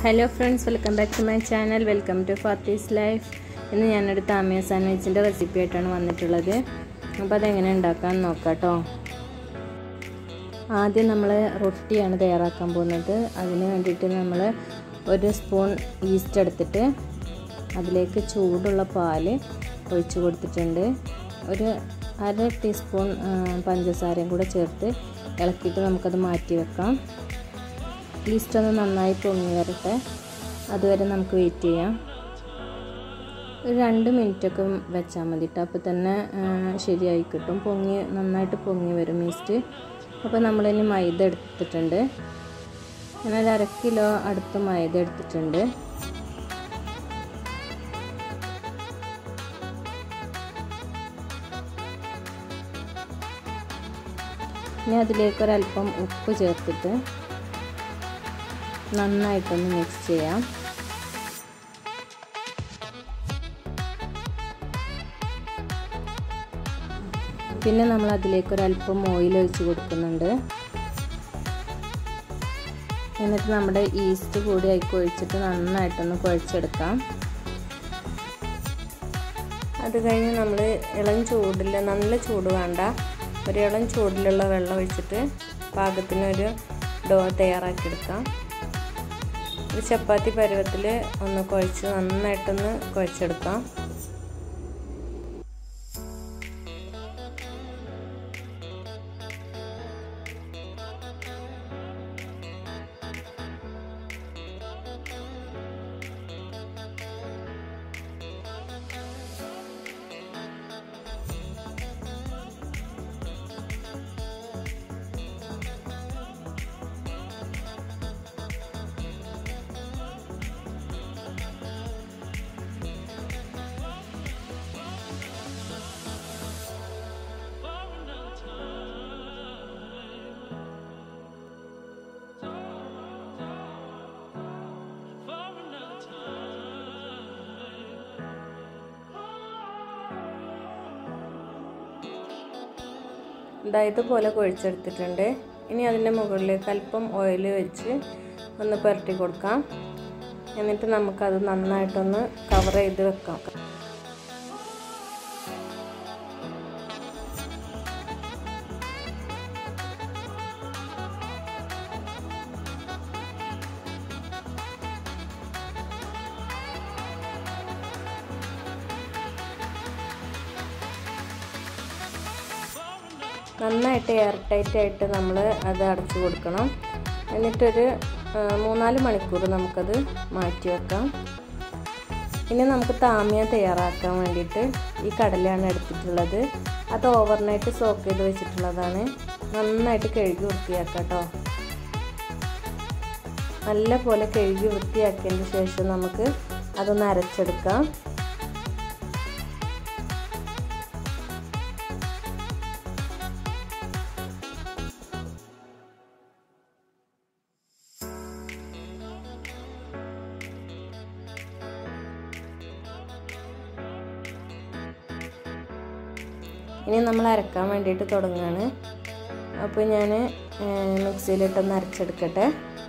hello friends welcome back to my channel welcome to Fathi's life ഇന്ന് ഞാനൊരു താമിയ സാൻഡ്വിച്ചിൻ്റെ recipe ആയിട്ടാണ് വന്നിട്ടുള്ളത് അപ്പോൾ അതെങ്ങനെ ഉണ്ടാക്കാൻ നോക്കാം കേട്ടോ ആദ്യം നമ്മൾ റൊട്ടിയാണ് തയ്യാറാക്കാൻ പോകുന്നത് അതിന് വേണ്ടിയിട്ട് നമ്മൾ ഒരു സ്പൂൺ ഈസ്റ്റ് എടുത്തിട്ട് അതിലേക്ക് ചൂടുള്ള പാല് ഒഴിച്ചു കൊടുത്തിട്ടുണ്ട് ഒരു അര ടീസ്പൂൺ പഞ്ചസാരയും കൂടെ ചേർത്ത് ഇളക്കിയിട്ട് നമുക്കത് മാറ്റി വെക്കാം ഈസ്റ്റ് ഒന്ന് നന്നായി പൊങ്ങി വരട്ടെ അതുവരെ നമുക്ക് വെയിറ്റ് ചെയ്യാം ഒരു രണ്ട് മിനിറ്റൊക്കെ വെച്ചാൽ മതി കേട്ടോ അപ്പോൾ തന്നെ ശരിയായി കിട്ടും പൊങ്ങി നന്നായിട്ട് പൊങ്ങി വരും ഈസ്റ്റ് അപ്പോൾ നമ്മളിനി മൈദ എടുത്തിട്ടുണ്ട് ഞാനൊരു അര കിലോ അടുത്ത് മൈദ എടുത്തിട്ടുണ്ട് ഇനി അതിലേക്ക് ഒരല്പം ഉപ്പ് ചേർത്തിട്ട് നന്നായിട്ടൊന്ന് മിക്സ് ചെയ്യാം പിന്നെ നമ്മൾ അതിലേക്ക് ഒരല്പം ഓയിൽ ഒഴിച്ച് കൊടുക്കുന്നുണ്ട് എന്നിട്ട് നമ്മുടെ ഈസ്റ്റ് കൂടി അതിലേക്ക് ഒഴിച്ചിട്ട് നന്നായിട്ടൊന്ന് കുഴച്ചെടുക്കാം അത് കഴിഞ്ഞ് നമ്മൾ ഇളം ചൂടിൽ നല്ല ചൂട് വേണ്ട ഒരു ഇളം ചൂടിലുള്ള വെള്ളം ഒഴിച്ചിട്ട് പാകത്തിനൊരു ഡോ തയ്യാറാക്കിയെടുക്കാം ഒരു ചപ്പാത്തി പരുവത്തിൽ ഒന്ന് കുഴച്ച് നന്നായിട്ടൊന്ന് കുഴച്ചെടുക്കാം ഇതാ ഇതുപോലെ കുഴിച്ചെടുത്തിട്ടുണ്ട് ഇനി അതിൻ്റെ മുകളിലേക്ക് അല്പം ഓയിൽ വെച്ച് ഒന്ന് പുരട്ടി കൊടുക്കാം എന്നിട്ട് നമുക്കത് നന്നായിട്ടൊന്ന് കവർ ചെയ്ത് വെക്കാം നന്നായിട്ട് എയർ ടൈറ്റ് ആയിട്ട് നമ്മൾ അത് അടച്ചു കൊടുക്കണം എന്നിട്ടൊരു മൂന്നാല് മണിക്കൂർ നമുക്കത് മാറ്റി വെക്കാം ഇനി നമുക്ക് താമിയ തയ്യാറാക്കാൻ വേണ്ടിയിട്ട് ഈ കടലയാണ് എടുത്തിട്ടുള്ളത് അത് ഓവർനൈറ്റ് സോക്ക് ചെയ്ത് വെച്ചിട്ടുള്ളതാണ് നന്നായിട്ട് കഴുകി വൃത്തിയാക്കാം കേട്ടോ നല്ല പോലെ കഴുകി വൃത്തിയാക്കിയതിന് ശേഷം നമുക്ക് അതൊന്ന് അരച്ചെടുക്കാം ഇനി നമ്മൾ അരക്കാൻ വേണ്ടിയിട്ട് തുടങ്ങുകയാണ് അപ്പോൾ ഞാൻ മിക്സിയിലിട്ടൊന്ന് അരച്ചെടുക്കട്ടെ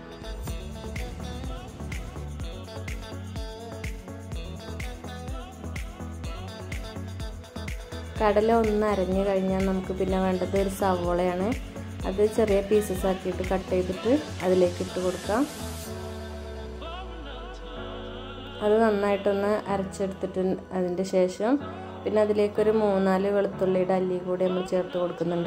കടല ഒന്ന് അരഞ്ഞു കഴിഞ്ഞാൽ നമുക്ക് പിന്നെ വേണ്ടത് ഒരു സവോളയാണ് അത് ചെറിയ പീസസ് ആക്കിയിട്ട് കട്ട് ചെയ്തിട്ട് അതിലേക്ക് ഇട്ട് കൊടുക്കാം അത് നന്നായിട്ടൊന്ന് അരച്ചെടുത്തിട്ട് അതിൻ്റെ ശേഷം പിന്നെ അതിലേക്കൊരു മൂന്നാല് വെളുത്തുള്ളിയുടെ അല്ലി കൂടി നമ്മൾ ചേർത്ത് കൊടുക്കുന്നുണ്ട്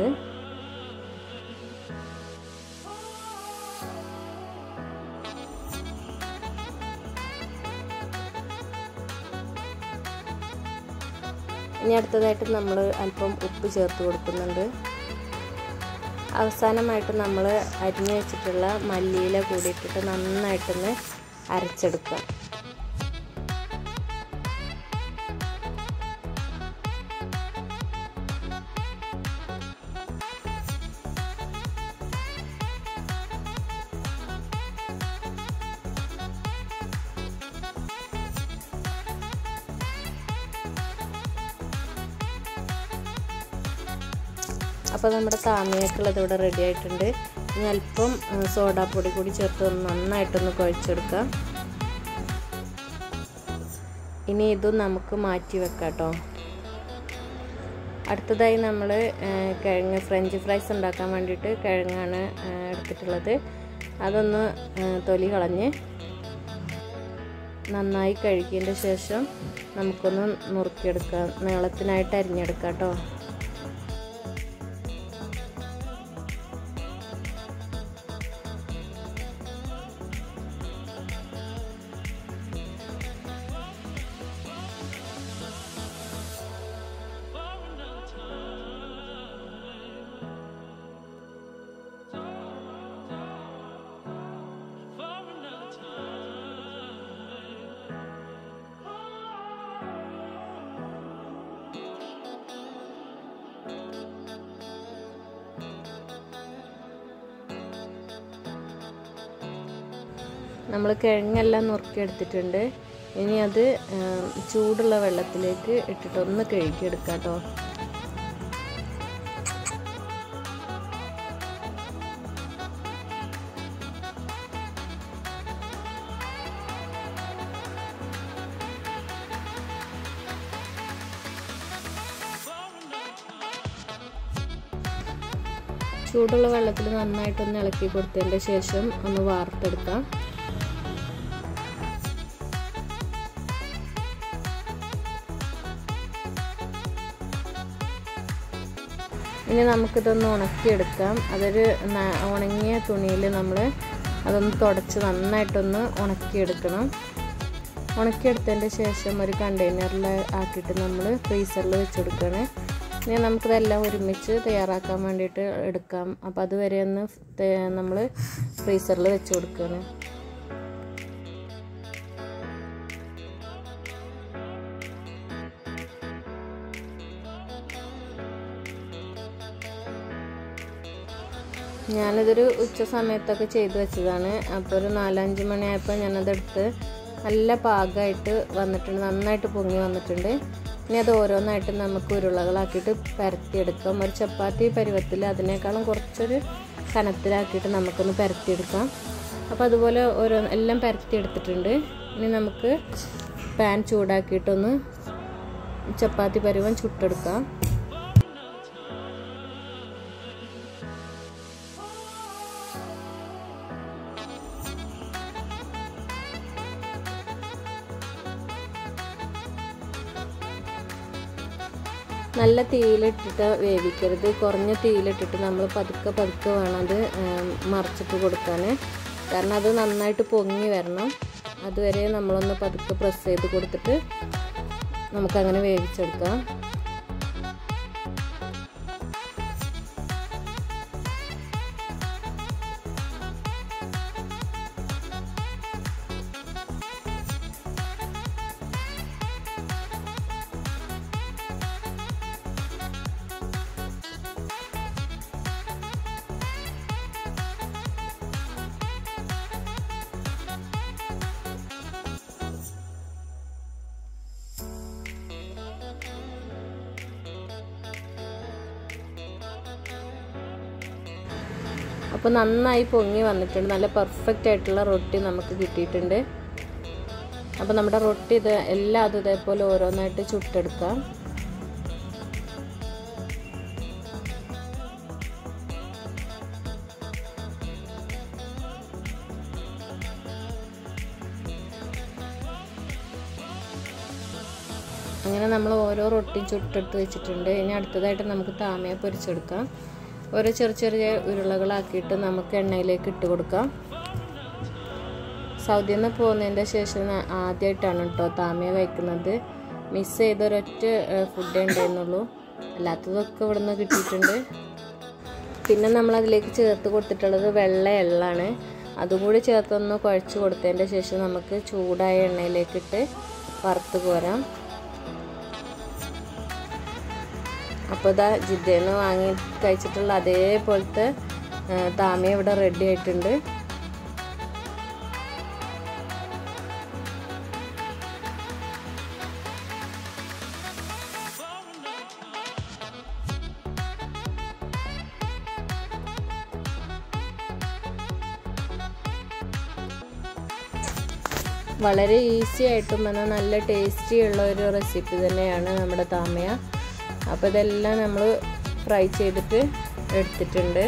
ഇനി അടുത്തതായിട്ട് നമ്മൾ അല്പം ഉപ്പ് ചേർത്ത് കൊടുക്കുന്നുണ്ട് അവസാനമായിട്ട് നമ്മൾ അരിഞ്ഞു വെച്ചിട്ടുള്ള മല്ലിയില കൂടി ഇട്ടിട്ട് നന്നായിട്ടൊന്ന് അരച്ചെടുക്കുക അപ്പോൾ നമ്മുടെ താമിയൊക്കെയുള്ളത് ഇവിടെ റെഡി ആയിട്ടുണ്ട് ഇനി അല്പം സോഡാപ്പൊടി കൂടി ചേർത്ത് നന്നായിട്ടൊന്ന് കുഴച്ചെടുക്കുക ഇനി ഇതും നമുക്ക് മാറ്റി വെക്കാം കേട്ടോ അടുത്തതായി നമ്മൾ കിഴങ്ങ് ഫ്രഞ്ച് ഫ്രൈസ് ഉണ്ടാക്കാൻ വേണ്ടിയിട്ട് കിഴങ്ങാണ് എടുത്തിട്ടുള്ളത് അതൊന്ന് തൊലി കളഞ്ഞ് നന്നായി കഴുകിയതിൻ്റെ ശേഷം നമുക്കൊന്ന് നുറുക്കിയെടുക്കാം നീളത്തിനായിട്ട് അരിഞ്ഞെടുക്കാം കേട്ടോ നമ്മൾ കിഴങ്ങെല്ലാം നുറുക്കിയെടുത്തിട്ടുണ്ട് ഇനി അത് ചൂടുള്ള വെള്ളത്തിലേക്ക് ഇട്ടിട്ട് ഒന്ന് കഴുകിയെടുക്കാം കേട്ടോ ചൂടുള്ള വെള്ളത്തിൽ നന്നായിട്ടൊന്ന് ഇളക്കി കൊടുത്തതിൻ്റെ ശേഷം ഒന്ന് വാർത്തെടുക്കാം ഇനി നമുക്കിതൊന്ന് ഉണക്കിയെടുക്കാം അതൊരു ഉണങ്ങിയ തുണിയിൽ നമ്മൾ അതൊന്ന് തുടച്ച് നന്നായിട്ടൊന്ന് ഉണക്കിയെടുക്കണം ഉണക്കിയെടുത്തതിൻ്റെ ശേഷം ഒരു കണ്ടെയ്നറിൽ ആക്കിയിട്ട് നമ്മൾ ഫ്രീസറിൽ വെച്ച് കൊടുക്കണം ഇനി നമുക്കിതെല്ലാം ഒരുമിച്ച് തയ്യാറാക്കാൻ വേണ്ടിയിട്ട് എടുക്കാം അപ്പോൾ അതുവരെ ഒന്ന് നമ്മൾ ഫ്രീസറിൽ വെച്ച് കൊടുക്കണം ഞാനിതൊരു ഉച്ച സമയത്തൊക്കെ ചെയ്തു വെച്ചതാണ് അപ്പോൾ ഒരു നാലഞ്ച് മണിയായപ്പോൾ ഞാനതെടുത്ത് നല്ല പാകമായിട്ട് വന്നിട്ടുണ്ട് നന്നായിട്ട് പൊങ്ങി വന്നിട്ടുണ്ട് ഇനി അത് ഓരോന്നായിട്ട് നമുക്ക് ഉരുളകളാക്കിയിട്ട് പരത്തിയെടുക്കാം ഒരു ചപ്പാത്തി പരുവത്തിൽ അതിനേക്കാളും കുറച്ചൊരു കനത്തിലാക്കിയിട്ട് നമുക്കൊന്ന് പരത്തിയെടുക്കാം അപ്പോൾ അതുപോലെ ഓരോ എല്ലാം പരത്തിയെടുത്തിട്ടുണ്ട് ഇനി നമുക്ക് പാൻ ചൂടാക്കിയിട്ടൊന്ന് ചപ്പാത്തി പരുവം ചുട്ടെടുക്കാം നല്ല തീയിലിട്ടിട്ട് വേവിക്കരുത് കുറഞ്ഞ തീയിലിട്ടിട്ട് നമ്മൾ പതുക്കെ പതുക്കെ വേണം അത് മറിച്ചിട്ട് കൊടുക്കാൻ കാരണം അത് നന്നായിട്ട് പൊങ്ങി വരണം അതുവരെ നമ്മളൊന്ന് പതുക്കെ പ്രസ് ചെയ്ത് കൊടുത്തിട്ട് നമുക്കങ്ങനെ വേവിച്ചെടുക്കാം അപ്പോൾ നന്നായി പൊങ്ങി വന്നിട്ടുണ്ട് നല്ല പെർഫെക്റ്റ് ആയിട്ടുള്ള റൊട്ടി നമുക്ക് കിട്ടിയിട്ടുണ്ട് അപ്പോൾ നമ്മുടെ റൊട്ടി ഇത് എല്ലാം അത് ഇതേപോലെ ഓരോന്നായിട്ട് ചുട്ടെടുക്കാം അങ്ങനെ നമ്മൾ ഓരോ റൊട്ടി ചുട്ടെടുത്ത് വെച്ചിട്ടുണ്ട് ഇനി അടുത്തതായിട്ട് നമുക്ക് താമയ പൊരിച്ചെടുക്കാം ഓരോ ചെറിയ ചെറിയ ഉരുളകളാക്കിയിട്ട് നമുക്ക് എണ്ണയിലേക്ക് ഇട്ട് കൊടുക്കാം സൗദിയിൽ നിന്ന് പോകുന്നതിൻ്റെ ശേഷം ആദ്യമായിട്ടാണ് കേട്ടോ താമയ കഴിക്കുന്നത് മിസ് ചെയ്ത ഒരൊറ്റ ഫുഡേ ഉണ്ടായിരുന്നുള്ളൂ അല്ലാത്തതൊക്കെ ഇവിടെ നിന്ന് കിട്ടിയിട്ടുണ്ട് പിന്നെ നമ്മൾ അതിലേക്ക് ചേർത്ത് കൊടുത്തിട്ടുള്ളത് വെള്ള എള്ളാണ് അതും കൂടി ചേർത്തൊന്ന് കുഴച്ച് കൊടുത്തതിൻ്റെ ശേഷം നമുക്ക് ചൂടായ എണ്ണയിലേക്കിട്ട് വറുത്ത് കോരാം അപ്പോൾ ഇതാ ജിദ്ദേന്ന് വാങ്ങി കഴിച്ചിട്ടുള്ള അതേപോലത്തെ താമയ ഇവിടെ റെഡി ആയിട്ടുണ്ട് വളരെ ഈസി ആയിട്ടും എന്നാൽ നല്ല ടേസ്റ്റി ഉള്ള ഒരു റെസിപ്പി തന്നെയാണ് നമ്മുടെ താമയ അപ്പോൾ ഇതെല്ലാം നമ്മൾ ഫ്രൈ ചെയ്തിട്ട് എടുത്തിട്ടുണ്ട്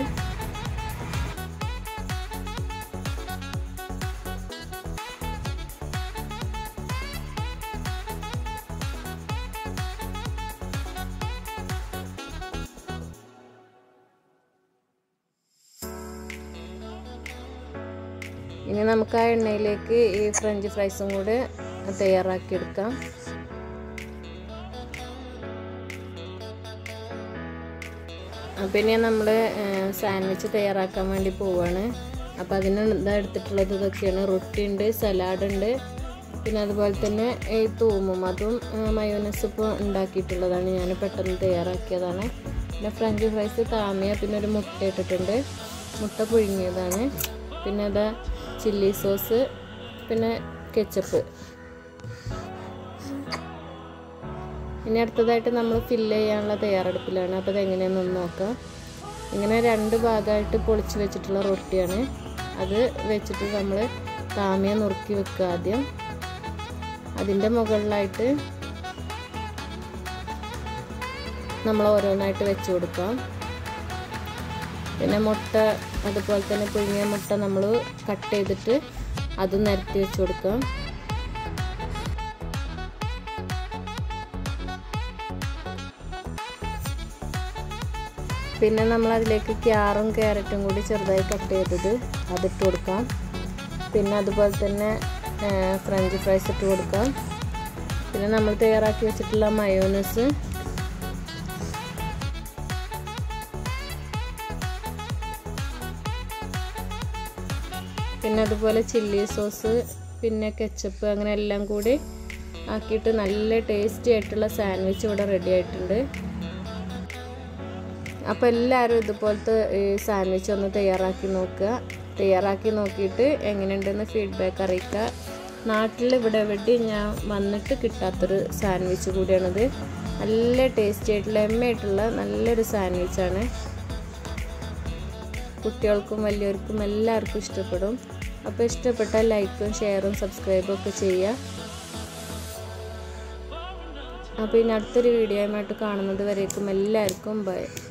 ഇനി നമുക്ക് ആ എണ്ണയിലേക്ക് ഈ ഫ്രഞ്ച് ഫ്രൈസും കൂടെ തയ്യാറാക്കിയെടുക്കാം പിന്നെ നമ്മൾ സാൻഡ്വിച്ച് തയ്യാറാക്കാൻ വേണ്ടി പോവാണ് അപ്പോൾ അതിന് ഇതാ എടുത്തിട്ടുള്ളത് ഇതൊക്കെയാണ് റൊട്ടി ഉണ്ട് സലാഡ് ഉണ്ട് പിന്നെ അതുപോലെ തന്നെ ഈ തൂമും അതും മയോനസ് ഇപ്പോൾ ഉണ്ടാക്കിയിട്ടുള്ളതാണ് ഞാൻ പെട്ടെന്ന് തയ്യാറാക്കിയതാണ് പിന്നെ ഫ്രഞ്ച് ഫ്രൈസ് താമിയ പിന്നെ ഒരു മുട്ട ഇട്ടിട്ടുണ്ട് മുട്ട പുഴുങ്ങിയതാണ് പിന്നെ അതാ ചില്ലി സോസ് പിന്നെ കെച്ചപ്പ് ഇനി അടുത്തതായിട്ട് നമ്മൾ ഫില്ല് ചെയ്യാനുള്ള തയ്യാറെടുപ്പിലാണ് അപ്പോൾ അതെങ്ങനെയാണെന്ന് നോക്കാം ഇങ്ങനെ രണ്ട് ഭാഗമായിട്ട് പൊളിച്ച് വെച്ചിട്ടുള്ള റൊട്ടിയാണ് അത് വെച്ചിട്ട് നമ്മൾ താമിയ നുറുക്കി വെക്കുക ആദ്യം അതിൻ്റെ മുകളിലായിട്ട് നമ്മൾ ഓരോന്നായിട്ട് വെച്ച് കൊടുക്കാം പിന്നെ മുട്ട അതുപോലെ തന്നെ പുഴുങ്ങിയ മുട്ട നമ്മൾ കട്ട് ചെയ്തിട്ട് അത് നിരത്തി വെച്ച് കൊടുക്കാം പിന്നെ നമ്മൾ അതിലേക്ക് ക്യാറും ക്യാരറ്റും കൂടി ചെറുതായി കട്ട് ചെയ്തത് അതിട്ട് കൊടുക്കാം പിന്നെ അതുപോലെ തന്നെ ഫ്രഞ്ച് ഫ്രൈസ് ഇട്ട് കൊടുക്കാം പിന്നെ നമ്മൾ തയ്യാറാക്കി വെച്ചിട്ടുള്ള മയോനസ് പിന്നെ അതുപോലെ ചില്ലി സോസ് പിന്നെ കെച്ചപ്പ് അങ്ങനെ എല്ലാം കൂടി ആക്കിയിട്ട് നല്ല ടേസ്റ്റി ആയിട്ടുള്ള സാൻഡ്വിച്ച് ഇവിടെ റെഡി ആയിട്ടുണ്ട് അപ്പോൾ എല്ലാവരും ഇതുപോലത്തെ ഈ സാൻഡ്വിച്ച് ഒന്ന് തയ്യാറാക്കി നോക്കുക തയ്യാറാക്കി നോക്കിയിട്ട് എങ്ങനെയുണ്ടെന്ന് ഫീഡ്ബാക്ക് അറിയിക്കുക നാട്ടിൽ ഇവിടെ എവിടെ ഞാൻ വന്നിട്ട് കിട്ടാത്തൊരു സാൻഡ്വിച്ച് കൂടിയാണിത് നല്ല ടേസ്റ്റി ആയിട്ടുള്ള എമ്മയായിട്ടുള്ള നല്ലൊരു സാൻഡ്വിച്ചാണ് കുട്ടികൾക്കും വലിയവർക്കും എല്ലാവർക്കും ഇഷ്ടപ്പെടും അപ്പോൾ ഇഷ്ടപ്പെട്ടാൽ ലൈക്കും ഷെയറും സബ്സ്ക്രൈബും ഒക്കെ ചെയ്യുക അപ്പോൾ ഇനി അടുത്തൊരു വീഡിയോയുമായിട്ട് കാണുന്നത് വരേക്കും എല്ലാവർക്കും ബൈ